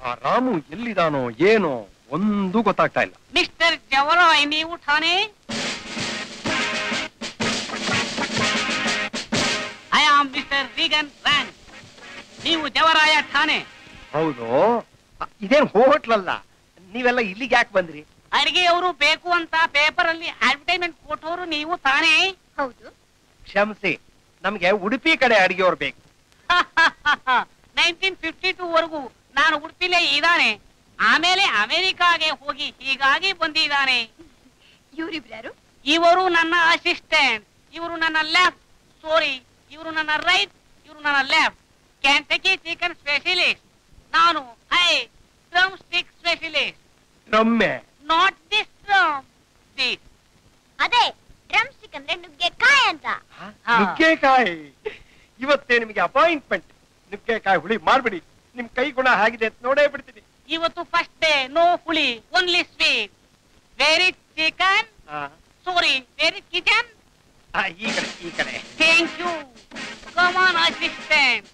ಆ ರಾಮು ಎಲ್ಲಿದಾನೋ ಏನೋ ಒಂದು ಗೊತ್ತಾಗ್ತಾ ಇಲ್ಲ ಮಿಸ್ಟರ್ ಜವರಾಯ್ ನೀವು ಠಾಣೆ I am mister Reagan rank ನೀವು ಜವರಾಯ ಠಾಣೆ ಹೌದು ಅ, ಇದೇನ್ ಹೋಟ್ಲಲ್ಲ ನೀವೆಲ್ಲ ಇಲ್ಲಿಗೆ ಯಾಕೆ ಬಂದ್ರಿ ಅಡಿಗೆಯವರು ಬೇಕು ಅಂತ ಪೇಪರ್ ಅಲ್ಲಿ ಅಡ್ವರ್ಟೈಸ್ಮೆಂಟ್ ಕೊಟ್ಟವರು ನೀವು ತಾನೇ ಹೌದು ಕ್ಷಮಿಸಿ ನಮ್ಗೆ ಉಡುಪಿ ಕಡೆ ಅಡಿಗೆಯವ್ರು ಬೇಕು ನೈನ್ಟೀನ್ ಫಿಫ್ಟಿ ಟೂ ವರೆಗೂ ನಾನು ಉಡುಪಿಲೇ ಇದ್ದಾನೆ ಆಮೇಲೆ ಅಮೆರಿಕಾಗೆ ಹೋಗಿ ಹೀಗಾಗಿ ಬಂದಿದ್ದಾನೆ ಇವ್ರಿಬ್ರ್ಯಾರು ಇವರು ನನ್ನ ಅಸಿಸ್ಟೆಂಟ್ ಇವರು ನನ್ನ ಲೆಫ್ಟ್ ಸಾರಿ ಇವರು ನನ್ನ ರೈಟ್ ಇವರು ನನ್ನ ಲೆಫ್ಟ್ ಕ್ಯಾಂಟಕಿ ಚಿಕನ್ ಸ್ಪೆಷಲಿಸ್ಟ್ ನಾನು ಹೈ ಡ್ರಮ್ ಸ್ಟಿಕ್ ಸ್ಪೆಷಲಿಸ್ಟ್ ರಮ್ಮೆ ನಾಟ್ ದಿಸ್ ಡ್ರಮ್ ದಿಸ್ ಅದೇ ಡ್ರಮ್ ಸ್ಟಿಕ್ ಅಂದ್ರೆ ನುಗ್ಗೆಕಾಯಿ ಅಂತ ಹ? ಹಾ. ನುಗ್ಗೆಕಾಯಿ ಇವತ್ತೇ ನಿಮಗೆ ಅಪಾಯಿಂಟ್ಮೆಂಟ್ ನುಗ್ಗೆಕಾಯಿ ಹುಳಿ ಮಾಡ್ಬಿಡಿ ನಿಮ್ ಕೈ ಗುಣ ಹೇಗಿದೆ ಅಂತ ನೋಡೇ ಬಿಡ್ತೀನಿ ಇವತ್ತು ಫಸ್ಟ್ ಡೇ ನೋ ಹುಳಿ ಓನ್ಲಿ ಸ್ವೀಟ್ ವೆರಿ ಚಿಕನ್ ಆ, ಸಾರಿ ವೆರಿ ಕಿಚನ್ ಆ, ಈ ಕಡೆ ಈ ಕಡೆ ಥ್ಯಾಂಕ್ ಯು ಕಮಾನ್ ಅಸಿಸ್ಟೆಂಟ್